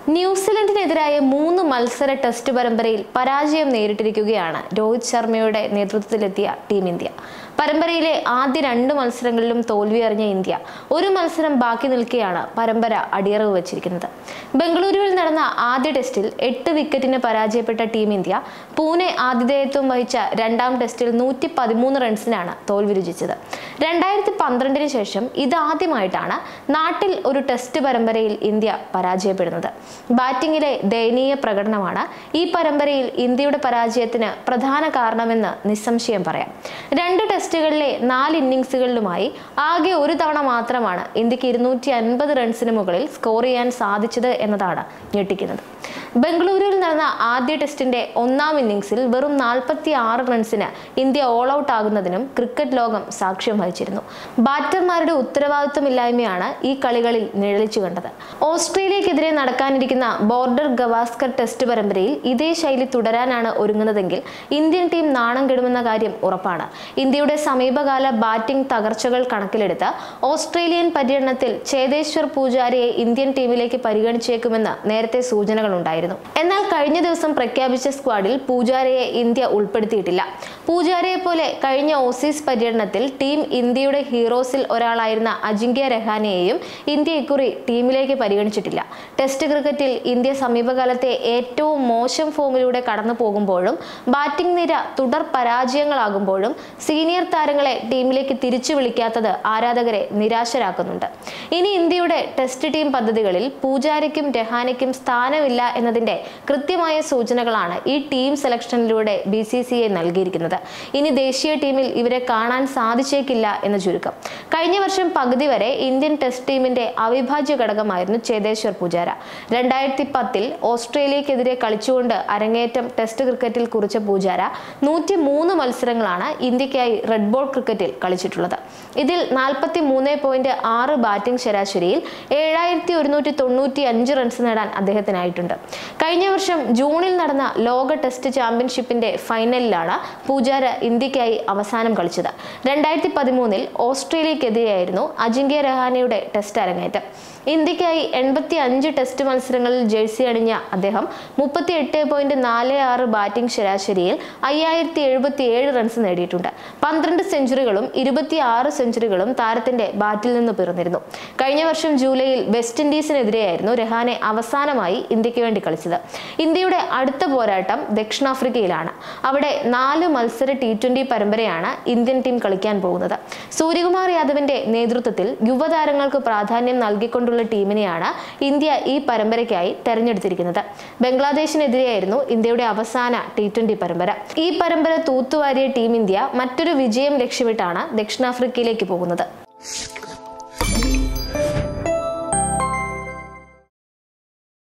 ന്യൂസിലൻഡിനെതിരായ മൂന്ന് മത്സര ടെസ്റ്റ് പരമ്പരയിൽ പരാജയം നേരിട്ടിരിക്കുകയാണ് രോഹിത് ശർമ്മയുടെ നേതൃത്വത്തിലെത്തിയ ടീം ഇന്ത്യ പരമ്പരയിലെ ആദ്യ രണ്ട് മത്സരങ്ങളിലും തോൽവി അറിഞ്ഞ ഇന്ത്യ ഒരു മത്സരം ബാക്കി നിൽക്കെയാണ് പരമ്പര അടിയറവ് വച്ചിരിക്കുന്നത് ബംഗളൂരുവിൽ നടന്ന ആദ്യ ടെസ്റ്റിൽ എട്ട് വിക്കറ്റിന് പരാജയപ്പെട്ട ടീം ഇന്ത്യ പൂനെ ആതിഥേയത്വം വഹിച്ച രണ്ടാം ടെസ്റ്റിൽ നൂറ്റി പതിമൂന്ന് റൺസിനാണ് തോൽവി രുചിച്ചത് രണ്ടായിരത്തി പന്ത്രണ്ടിന് ശേഷം ഇതാദ്യമായിട്ടാണ് നാട്ടിൽ ഒരു ടെസ്റ്റ് പരമ്പരയിൽ ഇന്ത്യ പരാജയപ്പെടുന്നത് ബാറ്റിംഗിലെ ദയനീയ പ്രകടനമാണ് ഈ പരമ്പരയിൽ ഇന്ത്യയുടെ പരാജയത്തിന് പ്രധാന കാരണമെന്ന് നിസ്സംശയം പറയാം രണ്ട് ടെസ്റ്റുകളിലെ നാല് ഇന്നിങ്സുകളിലുമായി ആകെ ഒരു തവണ മാത്രമാണ് ഇന്ത്യക്ക് ഇരുന്നൂറ്റി അൻപത് റൺസിന് മുകളിൽ സ്കോർ ചെയ്യാൻ സാധിച്ചത് എന്നതാണ് ഞെട്ടിക്കുന്നത് ബംഗളൂരുവിൽ നടന്ന ആദ്യ ടെസ്റ്റിന്റെ ഒന്നാം ഇന്നിംഗ്സിൽ വെറും നാൽപ്പത്തി ആറ് റൺസിന് ഇന്ത്യ ഓൾ ഔട്ട് ആകുന്നതിനും ക്രിക്കറ്റ് ലോകം സാക്ഷ്യം വഹിച്ചിരുന്നു ബാറ്റർമാരുടെ ഉത്തരവാദിത്വമില്ലായ്മയാണ് ഈ കളികളിൽ നിഴലിച്ചു കണ്ടത് ഓസ്ട്രേലിയക്കെതിരെ നടക്കാനിരിക്കുന്ന ബോർഡർ ഗവാസ്കർ ടെസ്റ്റ് പരമ്പരയിൽ ഇതേ ശൈലി തുടരാനാണ് ഒരുങ്ങുന്നതെങ്കിൽ ഇന്ത്യൻ ടീം നാണം കെടുമെന്ന കാര്യം ഉറപ്പാണ് ഇന്ത്യയുടെ സമീപകാല ബാറ്റിംഗ് തകർച്ചകൾ കണക്കിലെടുത്ത് ഓസ്ട്രേലിയൻ പര്യടനത്തിൽ ചേതേശ്വർ പൂജാരയെ ഇന്ത്യൻ ടീമിലേക്ക് പരിഗണിച്ചേക്കുമെന്ന് നേരത്തെ സൂചനകളുണ്ടായിരുന്നു എന്നാൽ കഴിഞ്ഞ ദിവസം പ്രഖ്യാപിച്ച സ്ക്വാഡിൽ പൂജാരയെ ഇന്ത്യ ഉൾപ്പെടുത്തിയിട്ടില്ല പൂജാരയെ പോലെ കഴിഞ്ഞ ഓസീസ് പര്യടനത്തിൽ ടീം ഇന്ത്യയുടെ ഹീറോസിൽ ഒരാളായിരുന്ന അജിങ്ക്യ രഹാനെയെയും ഇന്ത്യ ഇക്കുറി ടീമിലേക്ക് പരിഗണിച്ചിട്ടില്ല ടെസ്റ്റ് ക്രിക്കറ്റിൽ ഇന്ത്യ സമീപകാലത്തെ ഏറ്റവും മോശം ഫോമിലൂടെ കടന്നു പോകുമ്പോഴും ബാറ്റിംഗ് നിര തുടർ പരാജയങ്ങളാകുമ്പോഴും സീനിയർ താരങ്ങളെ ടീമിലേക്ക് തിരിച്ചു വിളിക്കാത്തത് ആരാധകരെ നിരാശരാക്കുന്നുണ്ട് ഇനി ഇന്ത്യയുടെ ടെസ്റ്റ് ടീം പദ്ധതികളിൽ പൂജാരയ്ക്കും രഹാനയ്ക്കും സ്ഥാനമില്ല എന്നതിന്റെ കൃത്യമായ സൂചനകളാണ് ഈ ടീം സെലക്ഷനിലൂടെ ബി സി സി ഐ നൽകിയിരിക്കുന്നത് ഇനി ദേശീയ ടീമിൽ ഇവരെ കാണാൻ സാധിച്ചേക്കില്ല എന്ന് ചുരുക്കം കഴിഞ്ഞ വർഷം പകുതി വരെ ഇന്ത്യൻ ടെസ്റ്റ് ടീമിന്റെ അവിഭാജ്യ ഘടകമായിരുന്നു ചേതേശ്വർ പൂജാര രണ്ടായിരത്തി പത്തിൽ ഓസ്ട്രേലിയക്കെതിരെ കളിച്ചുകൊണ്ട് അരങ്ങേറ്റം ടെസ്റ്റ് ക്രിക്കറ്റിൽ കുറിച്ച പൂജാര നൂറ്റി മൂന്ന് മത്സരങ്ങളാണ് ഇന്ത്യക്കായി റെഡ് ബോൾ ക്രിക്കറ്റിൽ കളിച്ചിട്ടുള്ളത് ഇതിൽ നാൽപ്പത്തി മൂന്ന് പോയിന്റ് ആറ് ബാറ്റിംഗ് ശരാശരിയിൽ ഏഴായിരത്തി ഒരുന്നൂറ്റി തൊണ്ണൂറ്റി അഞ്ച് റൺസ് നേടാൻ അദ്ദേഹത്തിനായിട്ടുണ്ട് കഴിഞ്ഞ വർഷം ജൂണിൽ നടന്ന ലോക ടെസ്റ്റ് ചാമ്പ്യൻഷിപ്പിന്റെ ഫൈനലിലാണ് പൂജാര ഇന്ത്യക്കായി അവസാനം കളിച്ചത് രണ്ടായിരത്തി പതിമൂന്നിൽ ഓസ്ട്രേലിയക്കെതിരെയായിരുന്നു അജിങ്ക്യ രഹാനയുടെ ടെസ്റ്റ് അരങ്ങേറ്റം ഇന്ത്യക്കായി എൺപത്തി അഞ്ച് ടെസ്റ്റ് മത്സരങ്ങളിൽ ജേഴ്സി അണിഞ്ഞ അദ്ദേഹം മുപ്പത്തി എട്ട് പോയിന്റ് നാല് ആറ് ബാറ്റിംഗ് ശരാശരിയിൽ അയ്യായിരത്തി എഴുപത്തി ഏഴ് റൺസ് നേടിയിട്ടുണ്ട് പന്ത്രണ്ട് സെഞ്ചുറികളും ഇരുപത്തി ആറ് സെഞ്ചുറികളും താരത്തിന്റെ ബാറ്റിൽ നിന്ന് പിറന്നിരുന്നു കഴിഞ്ഞ വർഷം ജൂലൈയിൽ വെസ്റ്റ് ഇൻഡീസിനെതിരെയായിരുന്നു രഹാനെ അവസാനമായി ഇന്ത്യക്ക് വേണ്ടി കളിച്ചത് ഇന്ത്യയുടെ അടുത്ത പോരാട്ടം ദക്ഷിണാഫ്രിക്കയിലാണ് അവിടെ നാല് മത്സര ടി ട്വന്റി പരമ്പരയാണ് ഇന്ത്യൻ ടീം കളിക്കാൻ പോകുന്നത് സൂര്യകുമാർ യാദവിന്റെ നേതൃത്വത്തിൽ യുവതാരങ്ങൾക്ക് പ്രാധാന്യം നൽകിക്കൊണ്ടുള്ള ടീമിനെയാണ് ഇന്ത്യ ഈ പരമ്പരയ്ക്കായി തെരഞ്ഞെടുത്തിരിക്കുന്നത് ബംഗ്ലാദേശിനെതിരെയായിരുന്നു ഇന്ത്യയുടെ അവസാന ടി ട്വന്റി പരമ്പര ഈ പരമ്പര തൂത്തുവാരിയ ടീം ഇന്ത്യ മറ്റൊരു വിജയം ലക്ഷ്യമിട്ടാണ് ദക്ഷിണാഫ്രിക്കയിലേക്ക് പോകുന്നത്